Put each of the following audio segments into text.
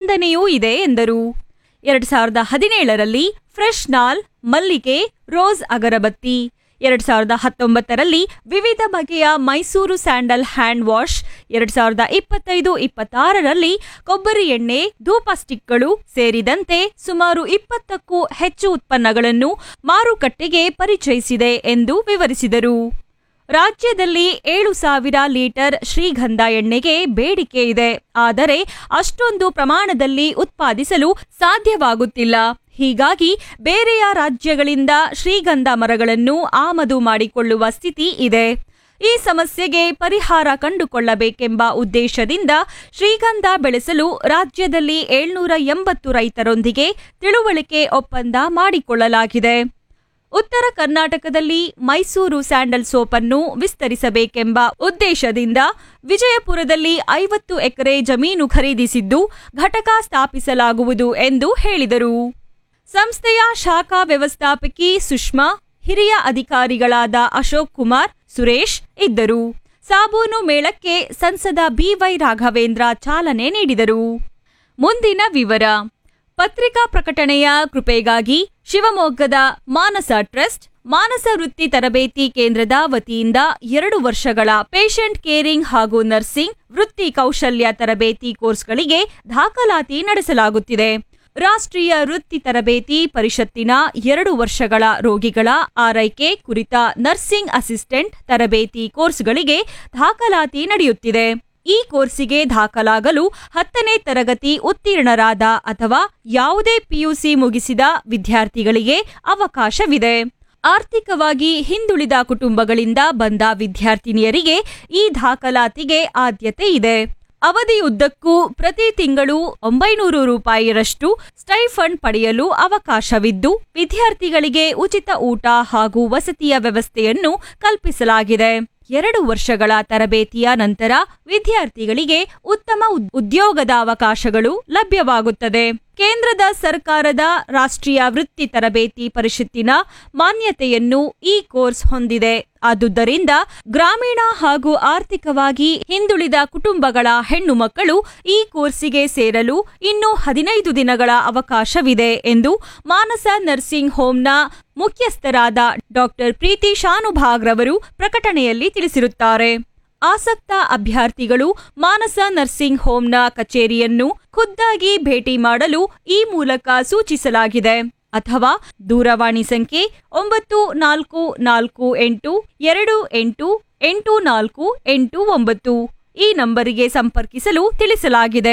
ಸ್ಪಂದನೆಯೂ ಇದೆ ಎಂದರು ಎರಡ್ ಸಾವಿರದ ಹದಿನೇಳರಲ್ಲಿ ಫ್ರೆಶ್ ನಾಲ್ ಮಲ್ಲಿಗೆ ರೋಸ್ ಅಗರಬತ್ತಿ ಎರಡ್ ಸಾವಿರದ ಹತ್ತೊಂಬತ್ತರಲ್ಲಿ ವಿವಿಧ ಬಗೆಯ ಮೈಸೂರು ಸ್ಯಾಂಡಲ್ ಹ್ಯಾಂಡ್ ವಾಶ್ ಎರಡ್ ಸಾವಿರದ ಇಪ್ಪತ್ತೈದು ಇಪ್ಪತ್ತಾರರಲ್ಲಿ ಕೊಬ್ಬರಿ ಎಣ್ಣೆ ಧೂಪ ಸ್ಟಿಕ್ಗಳು ಸೇರಿದಂತೆ ಸುಮಾರು ಇಪ್ಪತ್ತಕ್ಕೂ ಹೆಚ್ಚು ಉತ್ಪನ್ನಗಳನ್ನು ಮಾರುಕಟ್ಟೆಗೆ ಪರಿಚಯಿಸಿದೆ ಎಂದು ವಿವರಿಸಿದರು ರಾಜ್ಯದಲ್ಲಿ ಏಳು ಸಾವಿರ ಲೀಟರ್ ಶ್ರೀಗಂಧ ಎಣ್ಣೆಗೆ ಬೇಡಿಕೆ ಇದೆ ಆದರೆ ಅಷ್ಟೊಂದು ಪ್ರಮಾಣದಲ್ಲಿ ಉತ್ಪಾದಿಸಲು ಸಾಧ್ಯವಾಗುತ್ತಿಲ್ಲ ಹೀಗಾಗಿ ಬೇರೆಯ ರಾಜ್ಯಗಳಿಂದ ಶ್ರೀಗಂಧ ಮರಗಳನ್ನು ಆಮದು ಮಾಡಿಕೊಳ್ಳುವ ಸ್ಥಿತಿ ಇದೆ ಈ ಸಮಸ್ಯೆಗೆ ಪರಿಹಾರ ಕಂಡುಕೊಳ್ಳಬೇಕೆಂಬ ಉದ್ದೇಶದಿಂದ ಶ್ರೀಗಂಧ ಬೆಳೆಸಲು ರಾಜ್ಯದಲ್ಲಿ ಏಳ್ನೂರ ಎಂಬತ್ತು ರೈತರೊಂದಿಗೆ ತಿಳುವಳಿಕೆ ಒಪ್ಪಂದ ಮಾಡಿಕೊಳ್ಳಲಾಗಿದೆ ಉತ್ತರ ಕರ್ನಾಟಕದಲ್ಲಿ ಮೈಸೂರು ಸ್ಯಾಂಡಲ್ ಸೋಪನ್ನು ವಿಸ್ತರಿಸಬೇಕೆಂಬ ಉದ್ದೇಶದಿಂದ ವಿಜಯಪುರದಲ್ಲಿ ಐವತ್ತು ಎಕರೆ ಜಮೀನು ಖರೀದಿಸಿದ್ದು ಘಟಕ ಸ್ಥಾಪಿಸಲಾಗುವುದು ಎಂದು ಹೇಳಿದರು ಸಂಸ್ಥೆಯ ಶಾಖಾ ವ್ಯವಸ್ಥಾಪಕಿ ಸುಷ್ಮಾ ಹಿರಿಯ ಅಧಿಕಾರಿಗಳಾದ ಅಶೋಕ್ ಕುಮಾರ್ ಸುರೇಶ್ ಇದ್ದರು ಸಾಬೂನು ಮೇಳಕ್ಕೆ ಸಂಸದ ಬಿವೈ ರಾಘವೇಂದ್ರ ಚಾಲನೆ ನೀಡಿದರು ಮುಂದಿನ ವಿವರ ಪತ್ರಿಕಾ ಪ್ರಕಟಣೆಯ ಕೃಪೆಗಾಗಿ ಶಿವಮೊಗ್ಗದ ಮಾನಸ ಟ್ರಸ್ಟ್ ಮಾನಸ ವೃತ್ತಿ ತರಬೇತಿ ಕೇಂದ್ರದ ವತಿಯಿಂದ ಎರಡು ವರ್ಷಗಳ ಪೇಷಂಟ್ ಕೇರಿಂಗ್ ಹಾಗೂ ನರ್ಸಿಂಗ್ ವೃತ್ತಿ ಕೌಶಲ್ಯ ತರಬೇತಿ ಕೋರ್ಸ್ಗಳಿಗೆ ದಾಖಲಾತಿ ನಡೆಸಲಾಗುತ್ತಿದೆ ರಾಷ್ಟ್ರೀಯ ವೃತ್ತಿ ತರಬೇತಿ ಪರಿಷತ್ತಿನ ಎರಡು ವರ್ಷಗಳ ರೋಗಿಗಳ ಆರೈಕೆ ಕುರಿತ ನರ್ಸಿಂಗ್ ಅಸಿಸ್ಟೆಂಟ್ ತರಬೇತಿ ಕೋರ್ಸ್ಗಳಿಗೆ ದಾಖಲಾತಿ ನಡೆಯುತ್ತಿದೆ ಈ ಕೋರ್ಸಿಗೆ ದಾಖಲಾಗಲು ಹತ್ತನೇ ತರಗತಿ ಉತ್ತೀರ್ಣರಾದ ಅಥವಾ ಯಾವುದೇ ಪಿಯುಸಿ ಮುಗಿಸಿದ ವಿದ್ಯಾರ್ಥಿಗಳಿಗೆ ಅವಕಾಶವಿದೆ ಆರ್ಥಿಕವಾಗಿ ಹಿಂದುಳಿದ ಕುಟುಂಬಗಳಿಂದ ಬಂದ ವಿದ್ಯಾರ್ಥಿನಿಯರಿಗೆ ಈ ದಾಖಲಾತಿಗೆ ಆದ್ಯತೆ ಇದೆ ಅವಧಿಯುದ್ದಕ್ಕೂ ಪ್ರತಿ ತಿಂಗಳು ಒಂಬೈನೂರು ರೂಪಾಯಿರಷ್ಟು ಸ್ಟೈಫಂಡ್ ಪಡೆಯಲು ಅವಕಾಶವಿದ್ದು ವಿದ್ಯಾರ್ಥಿಗಳಿಗೆ ಉಚಿತ ಊಟ ಹಾಗೂ ವಸತಿಯ ವ್ಯವಸ್ಥೆಯನ್ನು ಕಲ್ಪಿಸಲಾಗಿದೆ ಎರಡು ವರ್ಷಗಳ ತರಬೇತಿಯ ನಂತರ ವಿದ್ಯಾರ್ಥಿಗಳಿಗೆ ಉತ್ತಮ ಉದ್- ಉದ್ಯೋಗದ ಅವಕಾಶಗಳು ಲಭ್ಯವಾಗುತ್ತದೆ ಕೇಂದ್ರದ ಸರ್ಕಾರದ ರಾಷ್ಟ್ರೀಯ ವೃತ್ತಿ ತರಬೇತಿ ಪರಿಷತ್ತಿನ ಮಾನ್ಯತೆಯನ್ನು ಈ ಕೋರ್ಸ್ ಹೊಂದಿದೆ ಆದುದರಿಂದ ಗ್ರಾಮೀಣ ಹಾಗೂ ಆರ್ಥಿಕವಾಗಿ ಹಿಂದುಳಿದ ಕುಟುಂಬಗಳ ಹೆಣ್ಣು ಮಕ್ಕಳು ಈ ಕೋರ್ಸಿಗೆ ಸೇರಲು ಇನ್ನು ಹದಿನೈದು ದಿನಗಳ ಅವಕಾಶವಿದೆ ಎಂದು ಮಾನಸ ನರ್ಸಿಂಗ್ ಹೋಂನ ಮುಖ್ಯಸ್ಥರಾದ ಡಾಕ್ಟರ್ ಪ್ರೀತಿ ಶಾನುಭಾಗ್ರವರು ಪ್ರಕಟಣೆಯಲ್ಲಿ ತಿಳಿಸಿರುತ್ತಾರೆ ಆಸಕ್ತ ಅಭ್ಯರ್ಥಿಗಳು ಮಾನಸ ನರ್ಸಿಂಗ್ ಹೋಂನ ಕಚೇರಿಯನ್ನು ಖುದ್ದಾಗಿ ಭೇಟಿ ಮಾಡಲು ಈ ಮೂಲಕ ಸೂಚಿಸಲಾಗಿದೆ ಅಥವಾ ದೂರವಾಣಿ ಸಂಖ್ಯೆ ಒಂಬತ್ತು ನಾಲ್ಕು ನಾಲ್ಕು ಎಂಟು ಎರಡು ಎಂಟು ಎಂಟು ನಾಲ್ಕು ಎಂಟು ಒಂಬತ್ತು ಈ ನಂಬರಿಗೆ ಸಂಪರ್ಕಿಸಲು ತಿಳಿಸಲಾಗಿದೆ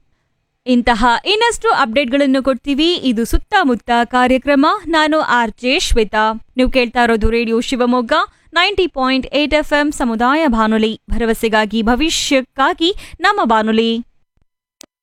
ಇಂತಹ ಇನ್ನಷ್ಟು ಅಪ್ಡೇಟ್ಗಳನ್ನು ಕೊಡ್ತೀವಿ ಇದು ಸುತ್ತಮುತ್ತ ಕಾರ್ಯಕ್ರಮ ನಾನು ಆರ್ ಜೆ ಶ್ವೇತಾ ನೀವು ಕೇಳ್ತಾ ಇರೋದು radio Shivamogga ninety point eight F M ಸಮುದಾಯ ಬಾನುಲಿ ಭರವಸೆಗಾಗಿ ಭವಿಷ್ಯಕ್ಕಾಗಿ ನಮ್ಮ ಬಾನುಲಿ